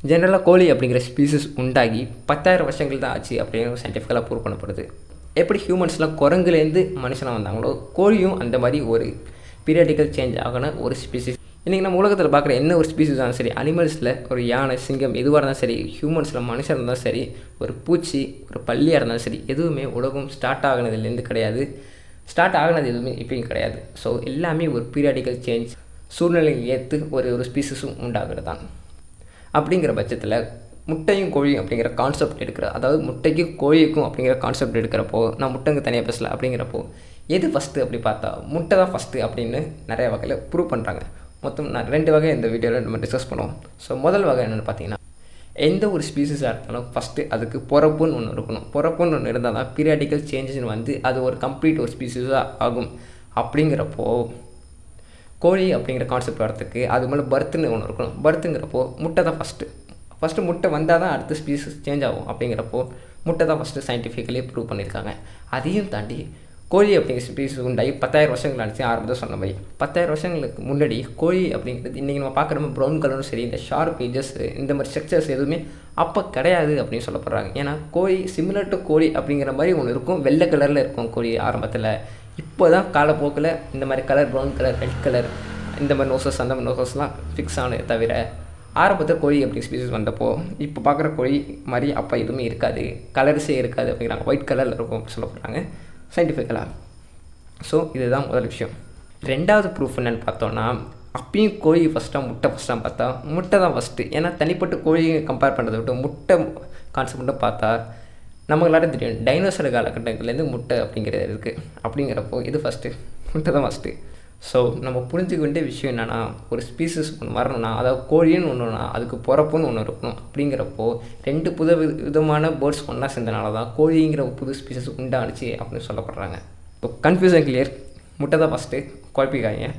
ஜென்ரலாக கோழி அப்படிங்கிற ஸ்பீசிஸ் உண்டாகி பத்தாயிரம் வருஷங்கள் தான் ஆச்சு அப்படின்னு சயின்டிஃபிக்கலாக ப்ரூவ் பண்ணப்படுது எப்படி ஹியூமன்ஸ்லாம் குரங்குலேருந்து மனுஷனாக வந்தாங்களோ கோழியும் அந்த மாதிரி ஒரு பீரியாடிக்கல் சேஞ்ச் ஆகின ஒரு ஸ்பீசிஸ் இன்றைக்கி நம்ம உலகத்தில் பார்க்குற என்ன ஒரு ஸ்பீசிஸ் இருந்தாலும் சரி அனிமல்ஸில் ஒரு யானை சிங்கம் எதுவாக இருந்தாலும் சரி ஹியூமன்ஸில் மனுஷன் இருந்தாலும் சரி ஒரு பூச்சி ஒரு பள்ளியாக இருந்தாலும் சரி எதுவுமே உலகம் ஸ்டார்ட் ஆகினதுலேருந்து கிடையாது ஸ்டார்ட் ஆகினது எதுவுமே இப்பயும் கிடையாது ஸோ எல்லாமே ஒரு பீரியாடிக்கல் சேஞ்ச் சூழ்நிலையை ஏற்று ஒரு ஒரு ஸ்பீசிஸும் உண்டாகிறது தான் அப்படிங்கிற பட்சத்தில் முட்டையும் கோழி அப்படிங்கிற கான்செப்ட் எடுக்கிற அதாவது முட்டைக்கும் கோழிக்கும் அப்படிங்கிற கான்செப்ட் எடுக்கிறப்போ நான் முட்டைங்க தனியாக பேசல அப்படிங்கிறப்போ எது ஃபஸ்ட்டு அப்படி பார்த்தா முட்டை தான் ஃபஸ்ட்டு அப்படின்னு நிறைய வகையில் ப்ரூவ் பண்ணுறாங்க மொத்தம் நான் ரெண்டு வகை இந்த வீடியோவில் நம்ம டிஸ்கஸ் பண்ணுவோம் ஸோ முதல் வகை என்னென்னு பார்த்தீங்கன்னா எந்த ஒரு ஸ்பீசிஸாக இருந்தாலும் ஃபஸ்ட்டு அதுக்கு பிறப்புன்னு ஒன்று இருக்கணும் பிறப்புன்னு ஒன்று இருந்தால் தான் பீரியாடிக்கல் சேஞ்சஸ்னு வந்து அது ஒரு கம்ப்ளீட் ஒரு ஸ்பீசிஸாக ஆகும் அப்படிங்கிறப்போ கோழி அப்படிங்கிற கான்செப்ட் வரத்துக்கு அது மேலே பர்த்துன்னு ஒன்று இருக்கணும் பர்த்துங்கிறப்போ முட்டை தான் ஃபஸ்ட்டு ஃபஸ்ட்டு முட்டை வந்தால் தான் அடுத்த ஸ்பீசஸ் சேஞ்ச் ஆகும் அப்படிங்கிறப்போ முட்டை தான் ஃபஸ்ட்டு சயின்டிஃபிக்கலி ப்ரூவ் பண்ணியிருக்காங்க அதையும் தாண்டி கோழி அப்படிங்கிற ஸ்பீசிஸ் உண்டாகி பத்தாயிரம் வருஷங்கள் ஆச்சு ஆரம்பத்தில் சொன்ன மாதிரி பத்தாயிரம் வருஷங்களுக்கு முன்னாடி கோழி அப்படிங்கிறது இன்றைக்கி நம்ம பார்க்குற மாதிரி ப்ரௌன் கலரும் சரி இந்த ஷார்ப் ஏஜஸ் இந்த மாதிரி ஸ்ட்ரக்சர்ஸ் எதுவுமே அப்போ கிடையாது அப்படின்னு சொல்லப்படுறாங்க ஏன்னா கோழி சிமிலர் டு கோழி அப்படிங்கிற மாதிரி ஒன்று இருக்கும் வெள்ளை கலரில் இருக்கும் கோழி ஆரம்பத்தில் இப்போ தான் காலப்போக்கில் இந்த மாதிரி colour brown colour red colour இந்த மாதிரி நோசஸ் அந்த மாதிரி நோசஸ்லாம் ஃபிக்ஸ் ஆனது தவிர ஆரம்பத்தில் கோழி அப்படி ஸ்பீசிஸ் வந்தப்போ இப்போ பார்க்குற கோழி மாதிரி அப்போ எதுவுமே இருக்காது கலர்ஸே இருக்காது அப்படிங்கிறாங்க ஒயிட் கலரில் இருக்கும் அப்படின்னு சொல்ல போகிறாங்க சயின்டிஃபிக்கலாக ஸோ இதுதான் முதல் விஷயம் ரெண்டாவது ப்ரூஃப் என்னென்னு பார்த்தோன்னா அப்பயும் கோழி ஃபஸ்ட்டாக முட்டை ஃபஸ்ட்டாக பார்த்தா முட்டை தான் ஃபஸ்ட்டு ஏன்னா தனிப்பட்ட கோழியை கம்பேர் பண்ணுறதை விட்டு முட்டை கான்செப்ட் மட்டும் பார்த்தா நமக்கு தெரியும் டைனோசர் காலகட்டங்கள்லேருந்து முட்டை அப்படிங்கிறது இருக்குது அப்படிங்கிறப்போ இது ஃபஸ்ட்டு முட்டை தான் ஃபஸ்ட்டு ஸோ நம்ம புரிஞ்சுக்க வேண்டிய விஷயம் என்னென்னா ஒரு ஸ்பீசிஸ் ஒன்று வரணும்னா அதாவது கோழின்னு ஒன்றுனா அதுக்கு பிறப்புன்னு ஒன்று இருக்கணும் அப்படிங்கிறப்போ ரெண்டு புது விதமான பேர்ட்ஸ் ஒன்றா சேர்ந்தனால தான் கோழிங்கிற புது ஸ்பீசிஸ் உண்டானுச்சு அப்படின்னு சொல்லப்படுறாங்க இப்போ கன்ஃபியூசன் கிளியர் முட்டை தான் ஃபஸ்ட்டு குழப்பிக்காங்க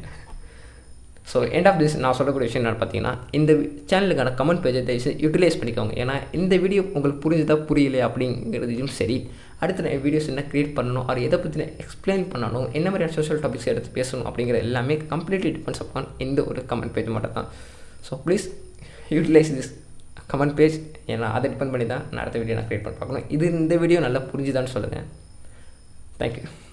ஸோ எண்ட் ஆஃப் திஸ் நான் சொல்லக்கூடிய விஷயம் என்னென்னு பார்த்தீங்கன்னா இந்த சேனலுக்கான கமெண்ட் பேஜை தயவுசு யூட்டிலைஸ் பண்ணிக்கோங்க ஏன்னா இந்த வீடியோ உங்களுக்கு புரிஞ்சுதா புரியல அப்படிங்கிறதையும் சரி அடுத்து நான் வீடியோஸ் என்ன க்ரியேட் பண்ணணும் அவர் எதை பற்றி எக்ஸ்பிளைன் பண்ணணும் என்ன மாதிரியான சோஷியல் டாபிக்ஸ் எடுத்து பேசணும் அப்படிங்கிற எல்லாமே கம்ப்ளீட்லி டிபெண்ட்ஸ் அப்பான் இந்த ஒரு கமெண்ட் பேஜ் மட்டும் தான் so please utilise this comment page ஏன்னா அதை டிபெண்ட் பண்ணி தான் நான் அடுத்த வீடியோ நான் க்ரியேட் பண்ணி பார்க்கணும் இது இந்த வீடியோ நல்லா புரிஞ்சுதான்னு சொல்லுங்கள் தேங்க்யூ